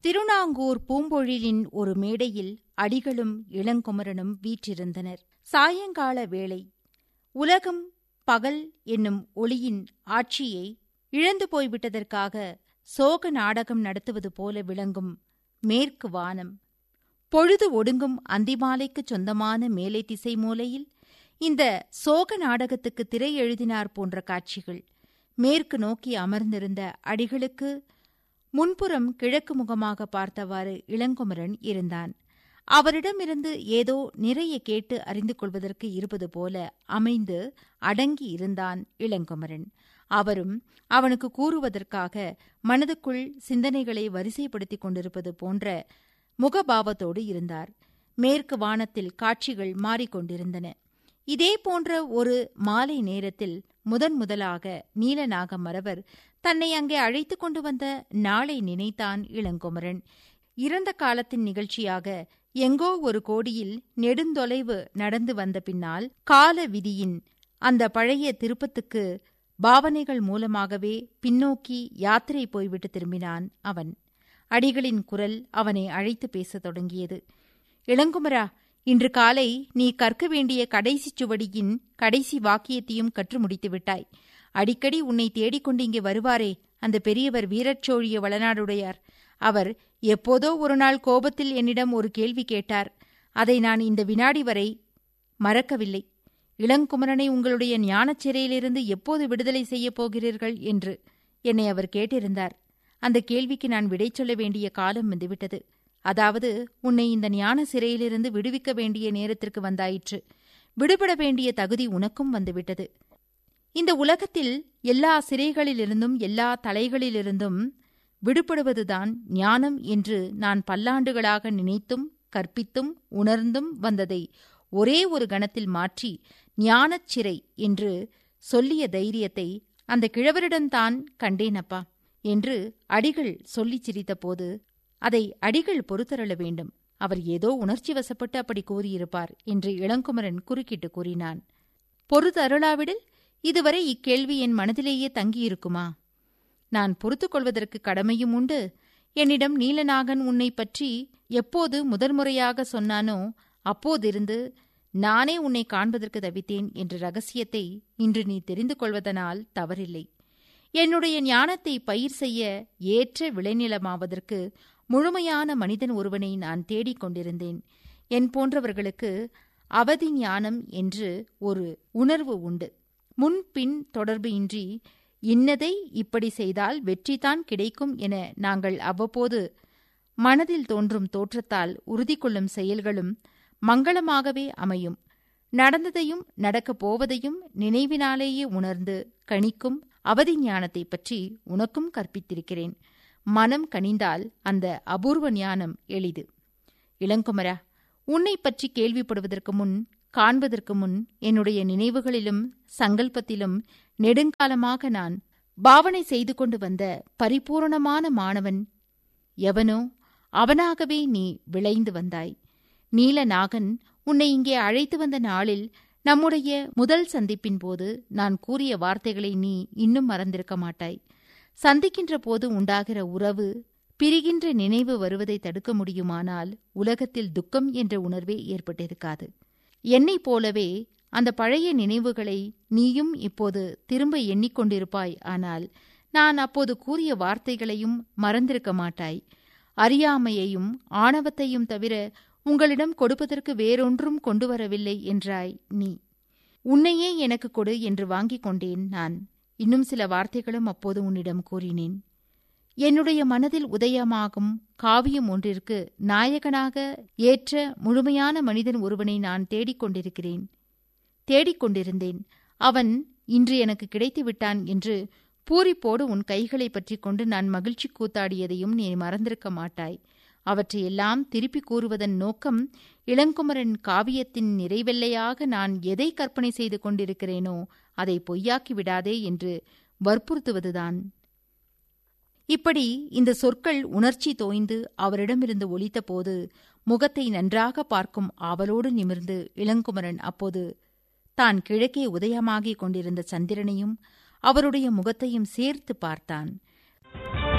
திருநாங்கூர் பூம்பொழிலின் ஒரு மேடையில் அடிகளும் இளங்குமரனும் வீற்றிருந்தனர் சாயங்கால வேளை உலகம் பகல் என்னும் ஒளியின் ஆட்சியை இழந்து போய்விட்டதற்காக சோக நாடகம் நடத்துவது போல விளங்கும் மேற்கு வானம் பொழுது ஒடுங்கும் அந்திமாலைக்குச் சொந்தமான மேலை திசை மூலையில் இந்த சோக நாடகத்துக்கு திரை எழுதினார் போன்ற காட்சிகள் மேற்கு நோக்கி அமர்ந்திருந்த அடிகளுக்கு முன்புறம் கிழக்கு முகமாக பார்த்தவாறு இளங்குமரன் இருந்தான் அவரிடமிருந்து ஏதோ நிறைய கேட்டு அறிந்து கொள்வதற்கு இருப்பது போல அமைந்து அடங்கி இருந்தான் இளங்குமரன் அவரும் அவனுக்கு கூறுவதற்காக மனதுக்குள் சிந்தனைகளை வரிசைப்படுத்திக் கொண்டிருப்பது போன்ற முகபாவத்தோடு இருந்தார் மேற்கு வானத்தில் காட்சிகள் மாறிக்கொண்டிருந்தன இதே போன்ற ஒரு மாலை நேரத்தில் முதன் முதலாக நீலநாக மறவர் தன்னை அங்கே அழைத்துக் கொண்டு வந்த நாளை நினைத்தான் இளங்குமரன் இறந்த காலத்தின் நிகழ்ச்சியாக எங்கோ ஒரு கோடியில் நெடுந்தொலைவு நடந்து வந்த பின்னால் கால விதியின் அந்த பழைய திருப்பத்துக்கு பாவனைகள் மூலமாகவே பின்னோக்கி யாத்திரை போய்விட்டு திரும்பினான் அவன் அடிகளின் குரல் அவனை அழைத்து பேசத் தொடங்கியது இளங்குமரா இன்று காலை நீ கற்க வேண்டிய கடைசி சுவடியின் கடைசி வாக்கியத்தையும் கற்று முடித்து விட்டாய் அடிக்கடி உன்னை தேடிக்கொண்டு இங்கே வருவாரே அந்த பெரியவர் வீரச்சோழிய வளநாடுடையார் அவர் எப்போதோ ஒரு நாள் கோபத்தில் என்னிடம் ஒரு கேள்வி கேட்டார் அதை நான் இந்த வினாடி வரை மறக்கவில்லை இளங்குமரனை உங்களுடைய ஞானச் சிறையிலிருந்து எப்போது விடுதலை செய்யப் போகிறீர்கள் என்று என்னை அவர் கேட்டிருந்தார் அந்த கேள்விக்கு நான் விடை சொல்ல வேண்டிய காலம் வந்துவிட்டது அதாவது உன்னை இந்த ஞான சிறையிலிருந்து விடுவிக்க வேண்டிய நேரத்திற்கு வந்தாயிற்று விடுபட வேண்டிய தகுதி உனக்கும் வந்துவிட்டது இந்த உலகத்தில் எல்லா சிறைகளிலிருந்தும் எல்லா தலைகளிலிருந்தும் விடுபடுவதுதான் ஞானம் என்று நான் பல்லாண்டுகளாக நினைத்தும் கற்பித்தும் உணர்ந்தும் வந்ததை ஒரே ஒரு கணத்தில் மாற்றி ஞானச் சிறை என்று சொல்லிய தைரியத்தை அந்த கிழவரிடம்தான் கண்டேனப்பா என்று அடிகள் சொல்லிச் சிரித்தபோது அதை அடிகள் பொறுத்தரள வேண்டும் அவர் ஏதோ உணர்ச்சி வசப்பட்டு அப்படி கூறியிருப்பார் என்று இளங்குமரன் குறுக்கிட்டு கூறினான் பொறுத்தருளாவிடில் இதுவரை இக்கேள்வி என் மனதிலேயே தங்கியிருக்குமா நான் பொறுத்துக் கொள்வதற்கு கடமையும் உண்டு என்னிடம் நீலநாகன் உன்னை பற்றி எப்போது முதன்முறையாக சொன்னானோ அப்போதிருந்து நானே உன்னை காண்பதற்கு தவித்தேன் என்ற ரகசியத்தை இன்று நீ தெரிந்து கொள்வதனால் தவறில்லை என்னுடைய ஞானத்தை பயிர் செய்ய ஏற்ற விளைநிலமாவதற்கு முழுமையான மனிதன் ஒருவனை நான் தேடிக் கொண்டிருந்தேன் என் போன்றவர்களுக்கு அவதி ஞானம் என்று ஒரு உணர்வு உண்டு முன்பின் தொடர்பு இன்றி இன்னதை இப்படி செய்தால் வெற்றிதான் கிடைக்கும் என நாங்கள் அவ்வப்போது மனதில் தோன்றும் தோற்றத்தால் உறுதி கொள்ளும் செயல்களும் மங்களமாகவே அமையும் நடந்ததையும் நடக்கப் போவதையும் நினைவினாலேயே உணர்ந்து கணிக்கும் அவதி ஞானத்தை பற்றி உனக்கும் கற்பித்திருக்கிறேன் மனம் கனிந்தால் அந்த அபூர்வ ஞானம் எளிது இளங்குமரா உன்னை பற்றி கேள்விப்படுவதற்கு முன் காண்பதற்கு முன் என்னுடைய நினைவுகளிலும் சங்கல்பத்திலும் நெடுங்காலமாக நான் பாவனை செய்து கொண்டு வந்த பரிபூரணமான மாணவன் எவனோ அவனாகவே நீ விளைந்து வந்தாய் நீலநாகன் உன்னை இங்கே அழைத்து வந்த நாளில் நம்முடைய முதல் சந்திப்பின் போது நான் கூறிய வார்த்தைகளை நீ இன்னும் மறந்திருக்க மாட்டாய் சந்திக்கின்ற போது உண்டாகிற உறவு பிரிகின்ற நினைவு வருவதை தடுக்க முடியுமானால் உலகத்தில் துக்கம் என்ற உணர்வே ஏற்பட்டிருக்காது என்னைப் போலவே அந்த பழைய நினைவுகளை நீயும் இப்போது திரும்ப எண்ணிக்கொண்டிருப்பாய் ஆனால் நான் அப்போது கூறிய வார்த்தைகளையும் மறந்திருக்க மாட்டாய் அறியாமையையும் ஆணவத்தையும் தவிர உங்களிடம் கொடுப்பதற்கு வேறொன்றும் கொண்டு வரவில்லை என்றாய் நீ உன்னையே எனக்கு கொடு என்று வாங்கிக் கொண்டேன் நான் இன்னும் சில வார்த்தைகளும் அப்போது உன்னிடம் கூறினேன் என்னுடைய மனதில் உதயமாகும் காவியம் ஒன்றிற்கு நாயகனாக ஏற்ற முழுமையான மனிதன் ஒருவனை நான் தேடிக்கொண்டிருக்கிறேன் தேடிக்கொண்டிருந்தேன் அவன் இன்று எனக்கு கிடைத்து விட்டான் என்று பூரிப்போடு உன் கைகளை பற்றி கொண்டு நான் மகிழ்ச்சி கூத்தாடியதையும் நீ மறந்திருக்க மாட்டாய் அவற்றையெல்லாம் திருப்பிக் கூறுவதன் நோக்கம் இளங்குமரன் காவியத்தின் நிறைவெல்லையாக நான் எதை கற்பனை செய்து கொண்டிருக்கிறேனோ அதை பொய்யாக்கி விடாதே என்று வற்புறுத்துவதுதான் இப்படி இந்த சொற்கள் உணர்ச்சி தோய்ந்து அவரிடமிருந்து ஒலித்தபோது முகத்தை நன்றாக பார்க்கும் ஆவலோடு நிமிர்ந்து இளங்குமரன் அப்போது தான் கிழக்கே உதயமாகிக் கொண்டிருந்த சந்திரனையும் அவருடைய முகத்தையும் சேர்த்து பார்த்தான்